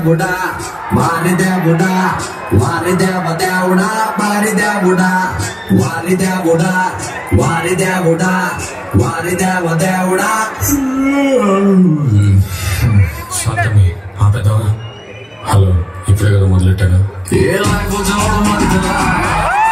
దేవుడా వారి దేవుడా వారి దేవ దేవుడా వారి దేవుడా వారి దేవుడా వారి దేవుడా వారి దేవ దేవుడా శాంతమి ఆపేద్దామా హలో ఇప్పుడే కదా మొదలెట్టాను ఏ లైఫ్ చూడమంటారా